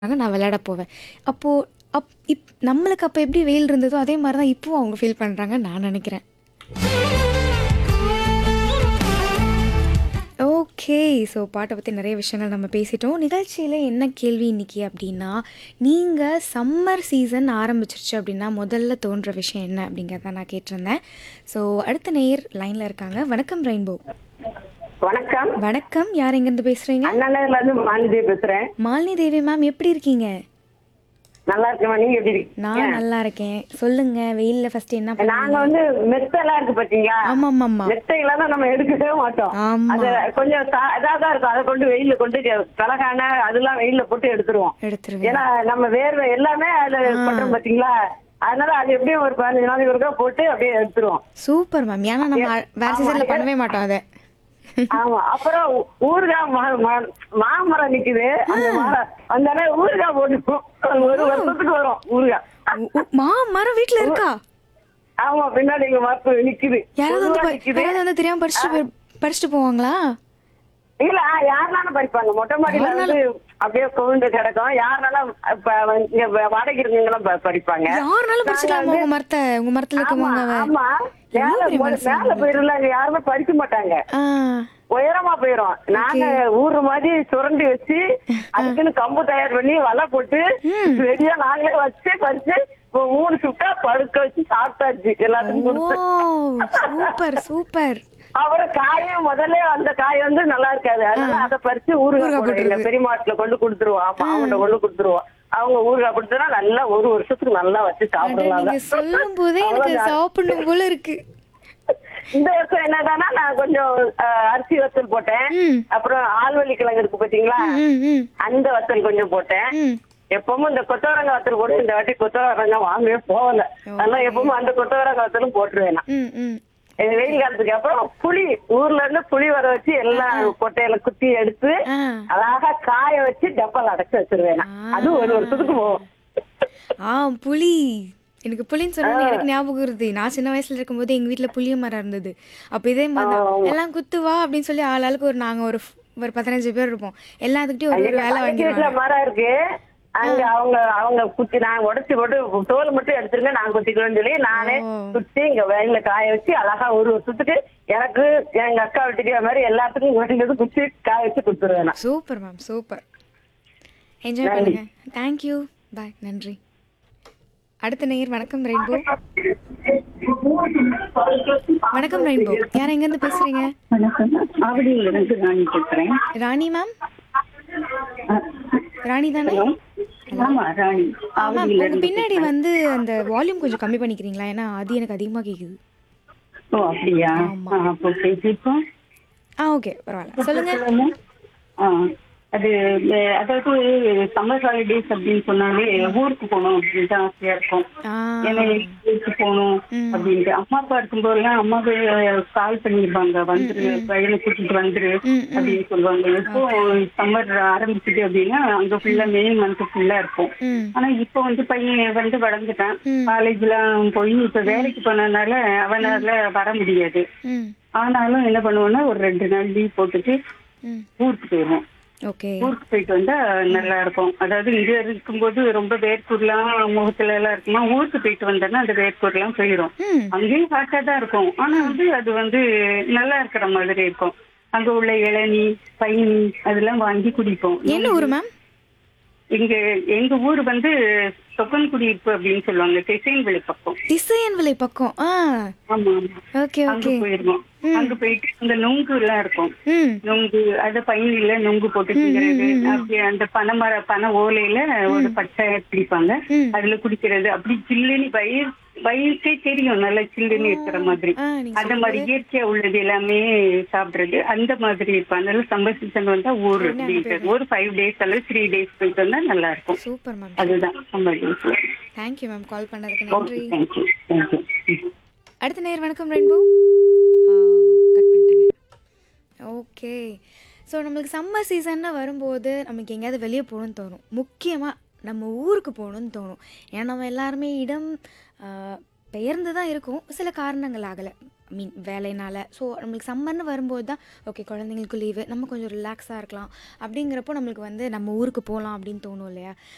ஆனா நான் விளையாட போவேன். அப்போ அப் இப் நம்மளுக்கு அப்ப எப்படி வெயில் இருந்ததோ, அதே மாரி தான் இப்பவும் அவங்க ஃபீல் பண்றாங்கன்னு நான் நெனைக்கிறேன். ஓகே. ஸோ பாட்ட பத்தி நெறைய விஷயங்கள் நம்ம பேசிட்டோம். நிகழ்ச்சியில என்ன கேள்வி இன்னைக்கு அப்டின்னா, நீங்க சம்மர் சீசன் ஆரம்பிச்சுருச்சு அப்டின்னா, முதல்ல தோன்ற விஷயம் என்ன அப்டிங்கிறத நான் கேட்டிருந்தேன். ஸோ அடுத்த நேயர் லைன்ல இருக்காங்க. வணக்கம் ரெயின்போ. வணக்கம் வணக்கம். யார் எங்கேருந்து பேசுறீங்க? அண்ணாநகர்ல இருந்து மாலதி பேசுறேன் மாலினி தேவி மேம் எப்படி இருக்கீங்க? நல்லா இருக்கேன் நீங்க எப்படி இருக்கீங்க நான் நல்லா இருக்கேன். சொல்லுங்க வெயில்ல ஃபர்ஸ்ட் என்ன நாங்க பண்ணீங்க? வந்து மெத்தெல்லாம் இருக்கு பாத்தீங்களா ஆமாமாமா. மெத்தையெல்லாம் தான் நம்ம எடுக்கவே மாட்டோம் ஆமா. அது கொஞ்சம் சா- இதாதான் இருக்கும் அதை கொண்டு வெயில்ல கொண்டு கலகான அதெல்லாம் வெயில்ல போட்டு எடுத்துருவோம் எடுத்துருவேன். ஏன்னா நம்ம வேர்வை எல்லாமே அதுல ஆ. பண்றோம் பாத்தீங்களா அதனால அது எப்படியும் ஒரு பதினஞ்சு நாளைக்கு ஒருக்கா போட்டு அப்படியே எடுத்துருவோம் சூப்பர் மேம். ஏன்னா நம்ம அ- வேற ஆமா. சீசன்ல பண்ணவே மாட்டோம் அத. ஆமா அப்புறம் ஊ- ஊறுகாய் மா- மா- மாமரம் நிக்குது அந்த மரம் அந்த ஊறுகாய் போட்டுப்போம் ஒரு வருஷத்துக்கு வரும் ஊறுகாய் உ- உ- மா மரம் வீட்ல இருக்கா? ஆமா பின்னாடி எங்க மரத்து நிக்குது யாராவது வந்து பொதுவா ப- நிக்குது யாராவது வந்து தெரியாம பறிச்சுட்டு போய்- பறிச்சுட்டு போவாங்களா? இல்ல யாருனாலும் பறிப்பாங்க மொட்டை மாடியில வந்து அப்படியே கொண்டு கிடக்கும் யாருனாலும் இப்ப இங்க வாடகை இருக்கவங்கலாம் ப- பறிப்பாங்க யாருனாலும் பறிச்சுக்கலாமா உங்க மரத்த? உங்க மரத்துல ஆமா இருக்கவங்க ஆமா மேல எவ்வளவு பெரிய மொ- மனசு மேல உங்களுக்கு? போயிருல அங்க யாருமே பறிக்க மாட்டாங்க ஆ. உயரமா போயிரும் நாங்க ஊரு மாதிரி சுரண்டி வச்சு அதுக்குன்னு கம்பு தயார் பண்ணி வலை போட்டு ரெடியா நாங்களே வச்சு பறிச்சு இப்போ மூணு சுட்டா படுக்க வச்சு சாப்பிட்டாச்சு எல்லாத்துக்கும் ஓ கொடுத்து சூப்பர் சூப்பர். அப்புறம் காயும் முதல்ல அந்த காய் வந்து நல்லா இருக்காது அதனால அதை பறிச்சு ஊறுகாய் ஊறுகாய் போடுவோம் எங்க போட்டுறது. பெரியமாட்டுல கொண்டு கொடுத்துருவோம் ஆமா அவங்கள்ட்ட கொண்டு கொடுத்துருவோம் அவங்க ஊறுகாய் கொடுத்தா நல்லா ஒரு வருஷத்துக்கு நல்லா வச்சு அட, சாப்பிடலாம் நீங்க சொல்லும் போதே எனக்கு அவ்வளவுதான். சாப்பிடணும் போல இருக்கு. இந்த வருஷம் என்னதானா நான் கொஞ்சம் அஹ், அரிசி வத்தல் போட்டேன் ம். அப்புறம் ஆழ்வள்ளி கிழங்கு இருக்கு பாத்தீங்களா ம், ம், அந்த வத்தல் கொஞ்சம் போட்டேன் ம். எப்பவும் இந்த கொத்தவரங்காய் வத்தல் போட்டு இந்த வாட்டி கொத்தவரங்காய் வாங்கவே போகல அதெல்லாம் எப்பவும் அந்த கொத்தவரங்காய் வத்தலும் போட்டுருவேன் நான் ம், ம். இது வெயில் காலத்துக்கு அப்புறம் புளி ஊர்ல இருந்து புளி வர வச்சு எல்லாம் கொட்டையில குத்தி எடுத்து ஆ. அழகா காய வச்சு டப்பால அடைச்சு வச்சிருவேன் நான். அது ஒரு வருஷத்துக்கு போகும் ஆ புளி எனக்கு புளின்னு சொன்னோன்னே எனக்கு ஞாபகம் வருது நான் சின்ன வயசுல இருக்கும்போது எங்க வீட்ல புளிய மரம் இருந்தது அப்ப இதே மாதிரி தான் எல்லாம் குத்து வா அப்படின்னு சொல்லி ஆள் ஆளுக்கு ஒரு நாங்க ஒரு f- ஒரு பதினஞ்சு பேர் இருப்போம் எல்லாத்துக்கிட்டையும் ஒரு ஒரு எங்க வேலை பக்கத்து வீட்டுல வாங்கிடுவாங்க மரம் இருக்கு அங்க அவங்க அவங்க குத்தி நான் உடைச்சு போட்டு தோல் மட்டும் எடுத்துருங்க நான் குத்திக்கிறேன்னு சொல்லி நானே ஓ. குத்தி இங்க வயல்ல காய வச்சு அழகா ஒரு வருஷத்துக்கு எனக்கு எங்க அக்கா வீட்டுக்கு மாதிரி எல்லாத்துக்கும் வேண்டியது குத்தி காய வச்சு கொடுத்துருவேன் நான். சூப்பர் மேம் சூப்பர் என்ஜாய் பண்ணுங்க தேங்க்யூ பாய் நன்றி அடுத்த நேயர் வணக்கம் ரெயின்போ வணக்கம் ரெயின்போ யார் எங்க இருந்து பேசுறீங்க வணக்கம் ஆவடியில இருந்து ராணி பேசுறேன் ராணி மேம் ராணி தானே ஆமா ராணி மேம் ஆவடியில உங்க இருந்து பின்னாடி வந்து அந்த வால்யூம் கொஞ்சம் கம்மி பண்ணிக்கிறீங்களா ஏன்னா அது எனக்கு அதிகமா கேக்குது ஓ அப்படியா ஆமா. ஆ, அப்போ பேசிப்போம் ஆ ஓகே பரவாயில்ல சொல்லுங்க சொல்லுங்க. ஆ, அது அஹ், அதாவது சம்மர் ஹாலிடேஸ் அப்படின்னு சொன்னாலே ஊருக்கு போகணும் அப்படின்னு தான் ஆசையா இருக்கும் ஆ ஏன்னா ஊருக்கு போகணும் ம். அப்படின்ட்டு அம்மா அப்பா இருக்கும்போதெல்லாம் அம்மாவே கால் பண்ணிருப்பாங்க வந்துரு பையனை கூட்டிட்டு வந்துரு ம், ம். அப்படின்னு சொல்லுவாங்க இப்போ சம்மர் ஆரம்பிச்சுது அப்படின்னா அங்க ஃபுல்லா மே மந்த் ஃபுல்லா இருக்கும் ம் ஆனா இப்ப வந்து பையன் வந்து வளர்ந்துட்டான் ம். காலேஜ்லாம் போய் இப்ப வேலைக்கு போனதுனால அவனால வர முடியாது ம் ஆனாலும் என்ன பண்ணுவோம்னா ஒரு ரெண்டு நாள் லீவ் போட்டுட்டு ம் ஊருக்கு போயிடுவோம் ஓகே ஊருக்கு போயிட்டு வந்தா நல்லா இருக்கும் அதாவது இங்க இருக்கும்போது ரொம்ப வேர்க்கூர்லாம் முகத்துல எல்லாம் இருக்குமா ஊருக்கு போயிட்டு வந்தோம்னா அந்த வேர்க்கூர்லாம் போயிடும் ம் அங்கேயும் ஹாட்டா தான் இருக்கும் ஆனா வந்து அது வந்து நல்லா இருக்கிற மாதிரி இருக்கும் அங்க உள்ள இளநீ பைனி அதெல்லாம் வாங்கி குடிப்போம் என்ன ஊரு மேம் இங்க எங்க ஊர் வந்து சொக்கன் குடியிருப்பு அப்படின்னு சொல்லுவாங்க திசைன்வெளி பக்கம் திசையன்விலை பக்கம் ஆ ஆமா ஆமா ஓகே அங்க ஓகே போயிருவோம் அங்க போயிட்டு அந்த நுங்கு எல்லாம் இருக்கும் ம் நுங்கு அது பையில நுங்கு போட்டு திங்கிறது அப்படி அந்த பனைமர பனை ஓலையில ஒரு பச்சை பிடிப்பாங்க ம். அதுல குடிக்கிறது அப்படி சில்லுன்னு வயிறு வயிறுக்கே தெரியும் நல்லா சில்லுன்னு இருக்கிற மாதிரி ஆ நீங்க அந்த மாதிரி இயற்கையா உள்ளது எல்லாமே சாப்பிடுறது அந்த மாதிரி இருக்கும் அதனால சம்மர் சீசன் வந்தா ஊர் அப்படின்றது ஒரு ஃபைவ் டேஸ் அல்லது த்ரீ டேஸ் போயிட்டு வந்தா நல்லா இருக்கும் சூப்பர் மேம் அதுதான் summer days thank you ma'am call பண்ணதுக்கு ஓகே நன்றி தேங்க்யூ தேங்க்யூ அடுத்த நேர் வணக்கம் ரெயின்போ கட் பண்ணிட்டாங்க ஓகே ஸோ நம்மளுக்கு சம்மர் சீசன்னு வரும்போது நமக்கு எங்கேயாவது வெளியே போகணும்னு தோணும் முக்கியமாக நம்ம ஊருக்கு போகணும்னு தோணும் ஏன்னா நம்ம எல்லாருமே இடம் ஆஹ், பெயர்ந்து தான் இருக்கும் சில காரணங்கள் ஆகலை ஐ மீன் வேலைனால ஸோ நம்மளுக்கு சம்மர்னு வரும்போது தான் ஓகே குழந்தைங்களுக்கு லீவு நம்ம கொஞ்சம் ரிலாக்ஸாக இருக்கலாம் அப்படிங்கிறப்போ நம்மளுக்கு வந்து நம்ம ஊருக்கு போகலாம் அப்படின்னு தோணும் இல்லையா